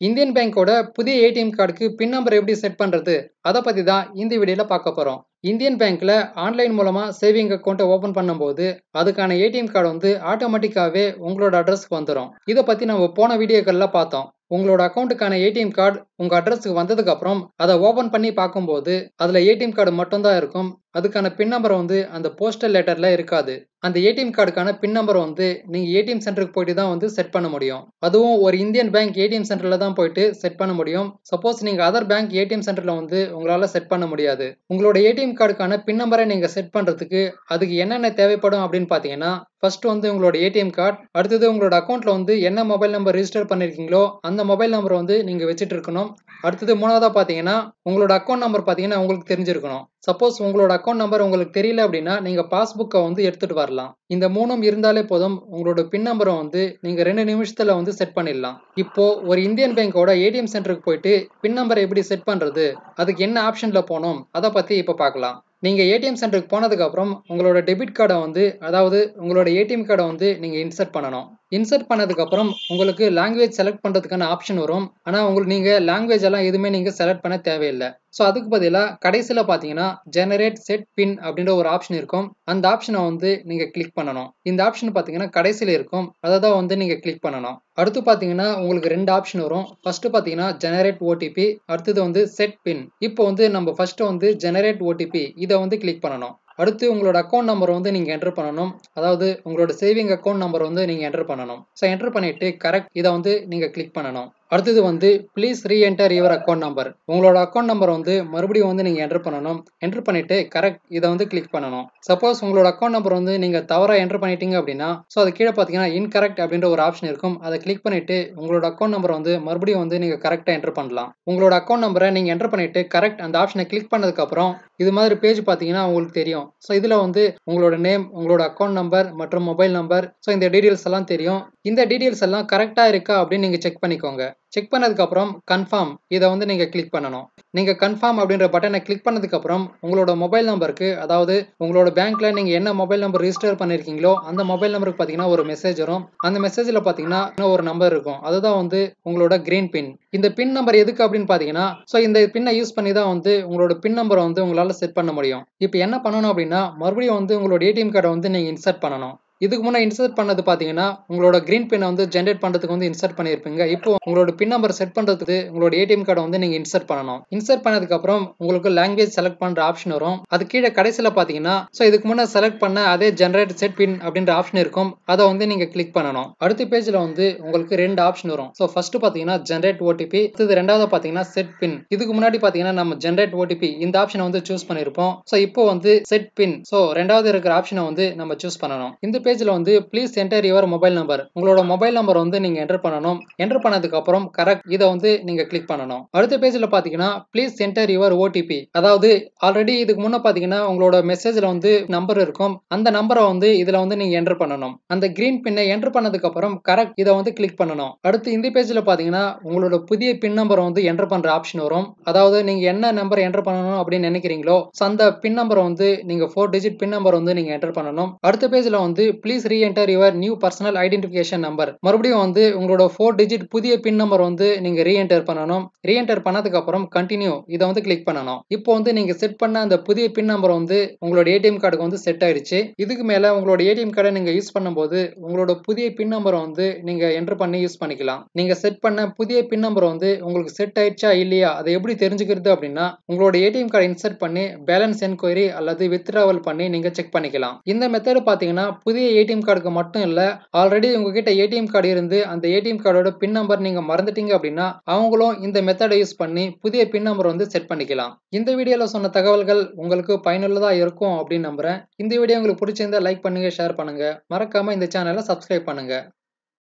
Indian பேங்கோட புதிய ATM கார்டுக்கு பின் நம்பர் எப்படி செட் பண்ணுறது அதை பற்றி தான் இந்த வீடியோவில் பார்க்க போகிறோம் இந்தியன் பேங்க்கில் ஆன்லைன் மூலமாக சேவிங் அக்கௌண்ட்டை ஓப்பன் பண்ணும்போது அதுக்கான ஏடிஎம் கார்டு வந்து ஆட்டோமேட்டிக்காகவே உங்களோட அட்ரஸ்க்கு வந்துடும் இதை பற்றி நம்ம போன வீடியோக்களில் பார்த்தோம் உங்களோட அக்கௌண்ட்டுக்கான ஏடிஎம் கார்டு உங்கள் அட்ரஸுக்கு வந்ததுக்கப்புறம் அதை ஓப்பன் பண்ணி பார்க்கும்போது அதில் ஏடிஎம் கார்டு மட்டும்தான் இருக்கும் அதுக்கான பின் நம்பர் வந்து அந்த போஸ்டல் லெட்டரில் இருக்காது அந்த ஏடிஎம் கார்டுக்கான பின் நம்பர் வந்து நீங்கள் ஏடிஎம் சென்டருக்கு போயிட்டு தான் வந்து செட் பண்ண முடியும் அதுவும் ஒரு இந்தியன் பேங்க் ஏடிஎம் சென்டரில் தான் போயிட்டு செட் பண்ண முடியும் சப்போஸ் நீங்கள் அதர் பேங்க் ஏடிஎம் சென்டரில் வந்து உங்களால் செட் பண்ண முடியாது உங்களோட ஏடிஎம் கார்டுக்கான பின் நம்பரை நீங்கள் செட் பண்ணுறதுக்கு அதுக்கு என்னென்ன தேவைப்படும் அப்படின்னு பார்த்தீங்கன்னா ஃபர்ஸ்ட் வந்து உங்களோட ஏடிஎம் கார்டு அடுத்தது உங்களோட அக்கௌண்ட்டில் வந்து என்ன மொபைல் நம்பர் ரிஜிஸ்டர் பண்ணியிருக்கீங்களோ அந்த மொபைல் நம்பர் வந்து நீங்கள் வச்சுட்டு இருக்கணும் அடுத்தது மூணாவதாக பார்த்தீங்கன்னா உங்களோட அக்கௌண்ட் நம்பர் பார்த்தீங்கன்னா உங்களுக்கு தெரிஞ்சிருக்கணும் சப்போஸ் உங்களோட அக்கௌண்ட் நம்பர் உங்களுக்கு தெரியல அப்படின்னா நீங்கள் பாஸ்புக்கை வந்து எடுத்துகிட்டு வரலாம் இந்த மூணும் இருந்தாலே போதும் உங்களோட பின் நம்பரை வந்து நீங்கள் ரெண்டு நிமிஷத்தில் வந்து செட் பண்ணிடலாம் இப்போ ஒரு இந்தியன் பேங்கோட ஏடிஎம் சென்டருக்கு போயிட்டு பின் நம்பரை எப்படி செட் பண்ணுறது அதுக்கு என்ன ஆப்ஷனில் போனோம் அதை பற்றி இப்போ பார்க்கலாம் நீங்கள் ஏடிஎம் சென்டருக்கு போனதுக்கப்புறம் உங்களோட டெபிட் கார்டை வந்து அதாவது உங்களோட ஏடிஎம் கார்டை வந்து நீங்கள் இன்சர்ட் பண்ணணும் இன்சர்ட் பண்ணதுக்கப்புறம் உங்களுக்கு லாங்குவேஜ் செலக்ட் பண்ணுறதுக்கான ஆப்ஷன் வரும் ஆனால் உங்களுக்கு நீங்கள் லாங்குவேஜ் எல்லாம் எதுவுமே நீங்கள் செலக்ட் பண்ண தேவையில்லை ஸோ அதுக்கு பதிலாக கடைசியில் பார்த்தீங்கன்னா ஜெனரேட் செட் பின் அப்படின்ற ஒரு ஆப்ஷன் இருக்கும் அந்த ஆப்ஷனை வந்து நீங்கள் கிளிக் பண்ணணும் இந்த ஆப்ஷன் பார்த்தீங்கன்னா கடைசியில் இருக்கும் அதை தான் வந்து நீங்கள் கிளிக் பண்ணணும் அடுத்து பார்த்தீங்கன்னா உங்களுக்கு ரெண்டு ஆப்ஷன் வரும் ஃபர்ஸ்ட் பார்த்தீங்கன்னா ஜெனரேட் ஓடிபி அடுத்தது வந்து செட் பின் இப்போ வந்து நம்ம ஃபர்ஸ்ட் வந்து ஜெனரேட் ஓடிபி இதை வந்து கிளிக் பண்ணணும் அடுத்து உங்களோட அக்கௌண்ட் நம்பர் வந்து நீங்கள் என்டர் பண்ணணும் அதாவது உங்களோட சேவிங் அக்கௌண்ட் நம்பர் வந்து நீங்கள் என்டர் பண்ணணும் ஸோ என்டர் பண்ணிவிட்டு கரெக்ட் இதை வந்து நீங்கள் கிளிக் பண்ணணும் அடுத்தது வந்து please reenter your account number உங்களோட அக்கௌண்ட் நம்பர் வந்து மறுபடியும் வந்து நீங்கள் என்டர் பண்ணணும் என்டர் பண்ணிவிட்டு கரெக்ட் இதை வந்து கிளிக் பண்ணணும் சப்போஸ் உங்களோட அக்கௌண்ட் நம்பர் வந்து நீங்கள் தவறாக என்டர் பண்ணிட்டீங்க அப்படின்னா ஸோ அது கீழே பார்த்தீங்கன்னா இன்கரெக்ட் அப்படின்ற ஒரு ஆப்ஷன் இருக்கும் அதை கிளிக் பண்ணிவிட்டு உங்களோட அக்கௌண்ட் நம்பர் வந்து மறுபடியும் வந்து நீங்கள் கரெக்டாக என்டர் பண்ணலாம் உங்களோட அக்கௌண்ட் நம்பரை நீங்கள் என்டர் பண்ணிவிட்டு கரெக்ட் அந்த ஆப்ஷனை கிளிக் பண்ணதுக்கப்புறம் இது மாதிரி பேஜ் பார்த்தீங்கன்னா உங்களுக்கு தெரியும் ஸோ இதில் வந்து உங்களோட நேம் உங்களோட அக்கௌண்ட் நம்பர் மற்றும் மொபைல் நம்பர் ஸோ இந்த டீட்டெயில்ஸ் எல்லாம் தெரியும் இந்த டீட்டெயில்ஸ் எல்லாம் கரெக்டாக இருக்கா அப்படின்னு நீங்கள் செக் பண்ணிக்கோங்க செக் பண்ணதுக்கப்புறம் கன்ஃபார்ம் இதை வந்து நீங்கள் கிளிக் பண்ணணும் நீங்கள் கன்ஃபார்ம் அப்படின்ற பட்டனை கிளிக் பண்ணதுக்கப்புறம் உங்களோட மொபைல் நம்பருக்கு அதாவது உங்களோட பேங்க்கில் நீங்கள் என்ன மொபைல் நம்பர் ரிஜிஸ்டர் பண்ணியிருக்கீங்களோ அந்த மொபைல் நம்பருக்கு பார்த்தீங்கன்னா ஒரு மெசேஜ் வரும் அந்த மெசேஜில் பார்த்தீங்கன்னா ஒரு நம்பர் இருக்கும் அதுதான் வந்து உங்களோட கிரீன் பின் இந்த பின் நம்பர் எதுக்கு அப்படின்னு பார்த்தீங்கன்னா ஸோ இந்த பின்னை யூஸ் பண்ணி தான் வந்து உங்களோட பின் நம்பரை வந்து உங்களால் செட் பண்ண முடியும் இப்போ என்ன பண்ணணும் அப்படின்னா மறுபடியும் வந்து உங்களோட ஏடிஎம் கார்டை வந்து நீங்கள் இன்சர்ட் பண்ணணும் இதுக்கு முன்னே இன்சர்ட் பண்ணது பார்த்தீங்கன்னா உங்களோட கிரீன் பின்னை வந்து ஜென்ரேட் பண்ணுறதுக்கு வந்து இன்சர்ட் பண்ணியிருப்பீங்க இப்போ உங்களோட பின் நம்பர் செட் பண்ணுறதுக்கு உங்களோட ஏடிஎம் கார்டை வந்து நீங்கள் இன்சர்ட் பண்ணணும் இன்சர்ட் பண்ணதுக்கப்புறம் உங்களுக்கு லாங்குவேஜ் செலக்ட் பண்ணுற ஆப்ஷன் வரும் அது கீழே கடைசியில் பார்த்தீங்கன்னா ஸோ இதுக்கு முன்னே செலக்ட் பண்ண அதே ஜென்ரேட் செட் பின் அப்படின்ற ஆப்ஷன் இருக்கும் அதை வந்து நீங்கள் கிளிக் பண்ணணும் அடுத்த பேஜில் வந்து உங்களுக்கு ரெண்டு ஆப்ஷன் வரும் ஸோ ஃபர்ஸ்ட் பார்த்தீங்கன்னா ஜென்ரேட் ஓடிபி அடுத்தது ரெண்டாவது பார்த்தீங்கன்னா செட் பின் இதுக்கு முன்னாடி பார்த்தீங்கன்னா நம்ம ஜென்ரேட் ஓடிபி இந்த ஆப்ஷனை வந்து சூஸ் பண்ணியிருப்போம் ஸோ இப்போ வந்து செட் பின் ஸோ ரெண்டாவது இருக்கிற ஆப்ஷனை வந்து நம்ம சூஸ் பண்ணணும் இந்த பேஜில் வந்து please enter your mobile number உங்களோட மொபைல் நம்பர் வந்து நீங்கள் என்டர் பண்ணணும் என்டர் பண்ணதுக்கு அப்புறம் கரெக்ட் இதை வந்து நீங்கள் கிளிக் பண்ணணும் அடுத்த பேஜில் பார்த்தீங்கன்னா ப்ளீஸ் என்டர் யுவர் ஓடிபி அதாவது ஆல்ரெடி இதுக்கு முன்னே பார்த்தீங்கன்னா உங்களோட மெசேஜில் வந்து நம்பர் இருக்கும் அந்த நம்பரை வந்து இதில் வந்து நீங்கள் என்டர் பண்ணணும் அந்த கிரீன் பின்னை என்டர் பண்ணதுக்கு அப்புறம் கரெக்ட் இதை வந்து கிளிக் பண்ணணும் அடுத்து இந்த பேஜில் பார்த்தீங்கன்னா உங்களோட புதிய பின் நம்பரை வந்து என்டர் பண்ணுற ஆப்ஷன் வரும் அதாவது நீங்கள் என்ன நம்பர் என்டர் பண்ணணும் அப்படின்னு நினைக்கிறீங்களோ அந்த பின் நம்பரை வந்து நீங்கள் ஃபோர் டிஜிட் பின் நம்பர் வந்து நீங்கள் என்டர் பண்ணணும் அடுத்த பேஜில் வந்து please reenter your new personal identification number மறுபடியும் வந்து உங்களோட ஃபோர் டிஜிட் புதிய பின் நம்பர் வந்து நீங்கள் ரீஎன்டர் பண்ணணும் ரீஎன்டர் பண்ணதுக்கு அப்புறம் கண்டினியூ இதை வந்து கிளிக் பண்ணணும் இப்போ வந்து நீங்கள் செட் பண்ண அந்த புதிய பின் நம்பர் வந்து உங்களோட ஏடிஎம் கார்டுக்கு வந்து செட் ஆயிடுச்சு இதுக்கு மேலே உங்களோட ஏடிஎம் கார்டை நீங்கள் யூஸ் பண்ணும்போது உங்களோட புதிய பின் நம்பரை வந்து நீங்கள் என்டர் பண்ணி யூஸ் பண்ணிக்கலாம் நீங்கள் செட் பண்ண புதிய பின் நம்பர் வந்து உங்களுக்கு செட் ஆயிடுச்சா இல்லையா அதை எப்படி தெரிஞ்சுக்கிறது அப்படின்னா உங்களோட ஏடிஎம் கார்டை இன்சர்ட் பண்ணி பேலன்ஸ் என்கொயரி அல்லது வித்ட்ராவல் பண்ணி நீங்கள் செக் பண்ணிக்கலாம் இந்த மெத்தட் பார்த்தீங்கன்னா புதிய ஏடிஎம் கார்டுக்கு மட்டும் இல்லை ஆல்ரெடி உங்ககிட்ட ஏடிஎம் கார்டு இருந்து அந்த ஏடிஎம் கார்டோட பின் நம்பர் நீங்கள் மறந்துட்டீங்க அப்படின்னா அவங்களும் இந்த மெத்தடை யூஸ் பண்ணி புதிய பின் நம்பர் வந்து செட் பண்ணிக்கலாம் இந்த வீடியோவில் சொன்ன தகவல்கள் உங்களுக்கு பயனுள்ளதாக இருக்கும் அப்படின்னு நம்புறேன் இந்த வீடியோ உங்களுக்கு பிடிச்சிருந்தா லைக் பண்ணுங்க ஷேர் பண்ணுங்க மறக்காம இந்த சேனலை சப்ஸ்கிரைப் பண்ணுங்க